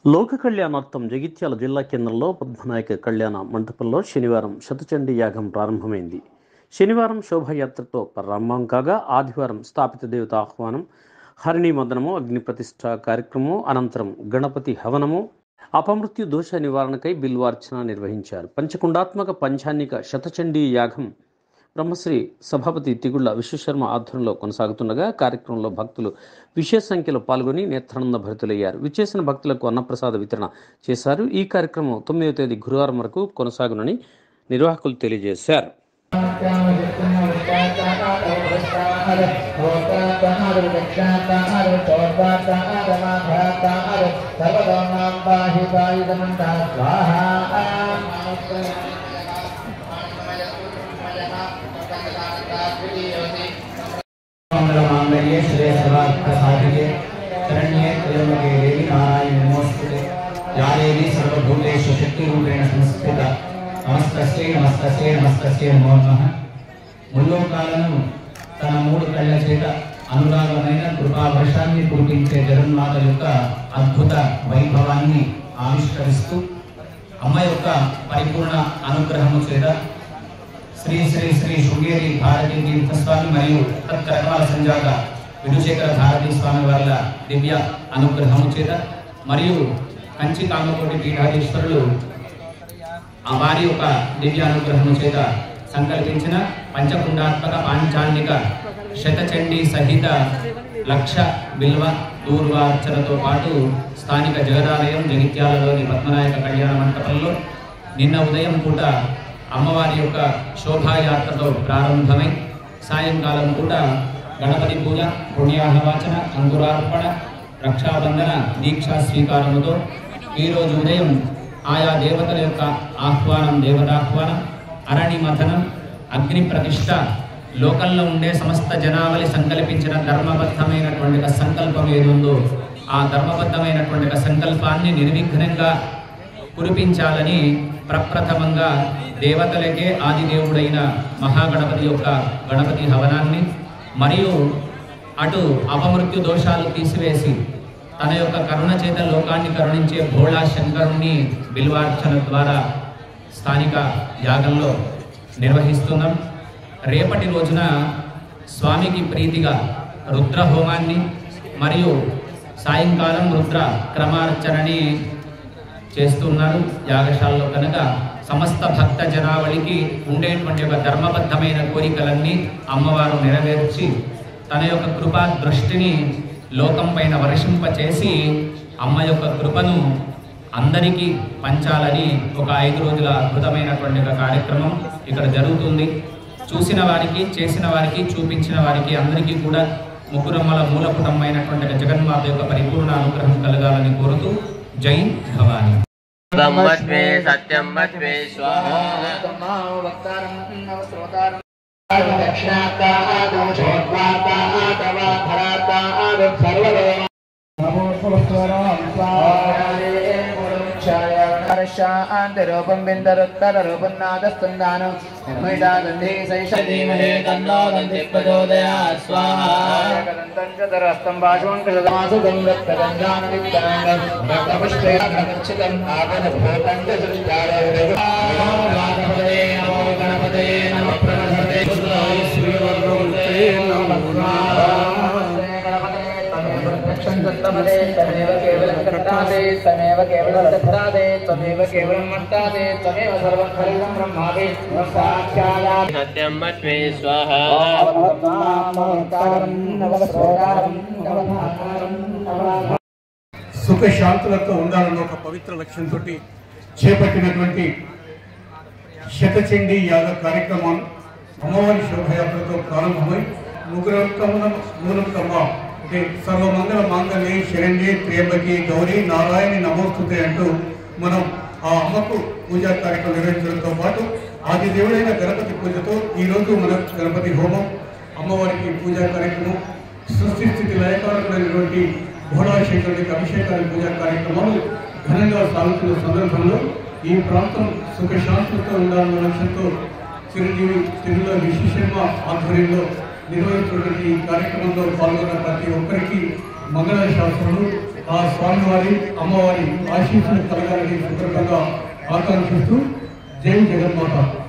లోక కళ్యాణార్థం జగిత్యాల జిల్లా కేంద్రంలో పద్మనాయక కళ్యాణ మంటపంలో శనివారం శతచండీ యాగం ప్రారంభమైంది శనివారం శోభాయాత్రతో ప్రారంభం కాగా ఆదివారం స్థాపిత దేవత ఆహ్వానం హరిణి మదనము అగ్ని ప్రతిష్ఠ కార్యక్రమం అనంతరం గణపతి హవనము అపమృత్యు దోష నివారణకై బిల్వార్చన నిర్వహించారు పంచకుండాత్మక పంచాన్నిక శతచండీ యాగం బ్రహ్మశ్రీ సభాపతి తిగుళ్ల విశ్వశర్మ ఆధ్వర్యంలో కొనసాగుతుండగా కార్యక్రమంలో భక్తులు విశేష సంఖ్యలో పాల్గొని నేత్రానంద భరితులయ్యారు విచ్చేసిన భక్తులకు అన్నప్రసాద వితరణ చేశారు ఈ కార్యక్రమం తొమ్మిదవ తేదీ గురువారం వరకు కొనసాగునని నిర్వాహకులు తెలియజేశారు మంగళమాంగళ్యే శ్రేయస్కరార్థసాధికే శరణ్యే త్రయంబకే దేవి నారాయణ నమోస్తుతే యా దేవి సర్వభూతేషు శక్తిరూపేణ సంస్థిత నమస్తస్యై నమస్తస్యై నమస్తస్యై నమో నమః ముల్లోకాలను తన మూడు కళ్ళ చేత అనురాగమైన కృపావర్షాన్ని కురిపించే జగన్మాత యొక్క అద్భుత వైభవాన్ని ఆవిష్కరిస్తూ అమ్మ యొక్క పరిపూర్ణ అనుగ్రహము చేత శ్రీ శ్రీ శ్రీ శృంగేరి భారతీ తీర్థ స్వామి మరియు తత్కరకాల సంజాత విధుశేఖర భారతీ స్వామి వారి దివ్య అనుగ్రహము చేత మరియు కంచి కామకోటి పీఠాధీశ్వరులు ఆ వారి యొక్క దివ్య అనుగ్రహము చేత సంకల్పించిన పంచకుండాత్మక పాంచాన్నిక శతచండీ సహిత లక్ష బిల్వ దూర్వార్చనతో పాటు స్థానిక జగదాలయం జగిత్యాలలోని పద్మనాయక కళ్యాణ మంటపంలో నిన్న ఉదయం పూట అమ్మవారి యొక్క శోభాయాత్రతో ప్రారంభమై సాయంకాలం కూడా గణపతి పూజ పుణ్యాహవాచన అంకురార్పణ రక్షాబంధన దీక్షా స్వీకారముతో ఈరోజు ఉదయం ఆయా దేవతల యొక్క ఆహ్వానం దేవతాహ్వానం అరణి మథనం అగ్ని ప్రతిష్ట లోకంలో ఉండే సమస్త జనావళి సంకల్పించిన ధర్మబద్ధమైనటువంటి ఒక సంకల్పం ఏది ఉందో ఆ ధర్మబద్ధమైనటువంటి ఒక సంకల్పాన్ని నిర్విఘ్నంగా కురిపించాలని ప్రప్రథమంగా దేవతలకే ఆదిదేవుడైన మహాగణపతి యొక్క గణపతి హవనాన్ని మరియు అటు అపమృత్యు దోషాలు తీసివేసి తన యొక్క కరుణ చేత లోకాన్ని కరుణించే భోళా శంకరుణ్ణి బిల్వార్చన ద్వారా స్థానిక యాగంలో నిర్వహిస్తున్నాం రేపటి రోజున స్వామికి ప్రీతిగా రుద్ర హోమాన్ని మరియు సాయంకాలం రుద్ర క్రమార్చనని చేస్తున్నారు యాగశాలలో కనుక సమస్త భక్త జనావళికి ఉండేటువంటి ఒక ధర్మబద్ధమైన కోరికలన్నీ అమ్మవారు నెరవేర్చి తన యొక్క కృపా దృష్టిని లోకం పైన వర్షింపచేసి అమ్మ యొక్క కృపను అందరికీ పంచాలని ఒక ఐదు రోజుల అద్భుతమైనటువంటి ఒక కార్యక్రమం ఇక్కడ జరుగుతుంది చూసిన వారికి చేసిన వారికి చూపించిన వారికి అందరికీ కూడా ముకురమ్మల మూలపుటమైనటువంటి ఒక జగన్మాత యొక్క పరిపూర్ణ అనుగ్రహం కలగాలని కోరుతూ జై భవాని బ్రహ్మత్వే సత్యం మత్వే స్వాహా శాంతిరూపం బిందరుత్తర రూపం నాదస్తుందానం నిర్మితాగంధీ ధీమహే తన్నో దంతి ప్రచోదయాత్ స్వాహా కదంతం చతరస్తం భాషం కృతమాసుగం రక్తగంధాన విత్తనాంగం రక్తపుష్పే ప్రగచ్చితం ఆగన భూతం చ సృష్టారౌరగ గణపతే నమో గణపతే నమ ప్రణతే तमेव केवलं दधादे त्वमेव केवलं मट्टादे त्वमेव सर्वं खलिलं ब्रह्मादे साक्षात् సత్యం మత్వే స్వాహా సుఖ శాంతులతో ఉండాలన్న ఒక పవిత్ర లక్ష్యంతో చేపట్టినటువంటి శతచండీ యాగ కార్యక్రమం అమ్మవారి శోభయాత్రతో ప్రారంభమై ముగ్గురకమున మూలకమ్మ అంటే సర్వమంగళ మాంగళ్యే శరణ్యే త్ర్యంబకి గౌరీ నారాయణి నమోస్తుతే అంటూ మనం ఆ అమ్మకు పూజా కార్యక్రమం నిర్వహించడంతో పాటు ఆది దేవుడైన గణపతి పూజతో ఈరోజు మన గణపతి హోమం అమ్మవారికి పూజా కార్యక్రమం సృష్టి స్థితి లయకారకుడైనటువంటి భోళాశేఖరుడికి అభిషేకాల పూజా కార్యక్రమాలు ఘనంగా సాగుతున్న సందర్భంలో ఈ ప్రాంతం సుఖశాంతులతో ఉండాలన్న లక్ష్యంతో చిరంజీవి తిరుమల విశ్వశర్మ ఆధ్వర్యంలో నిర్వహించినటువంటి ఈ కార్యక్రమంలో పాల్గొన్న ప్రతి ఒక్కరికి మంగళ శాస్త్రులు ఆ స్వామివారి అమ్మవారి ఆశీస్సులు కలగాలని సందర్భంగా ఆకాంక్షిస్తూ జై జగన్మాత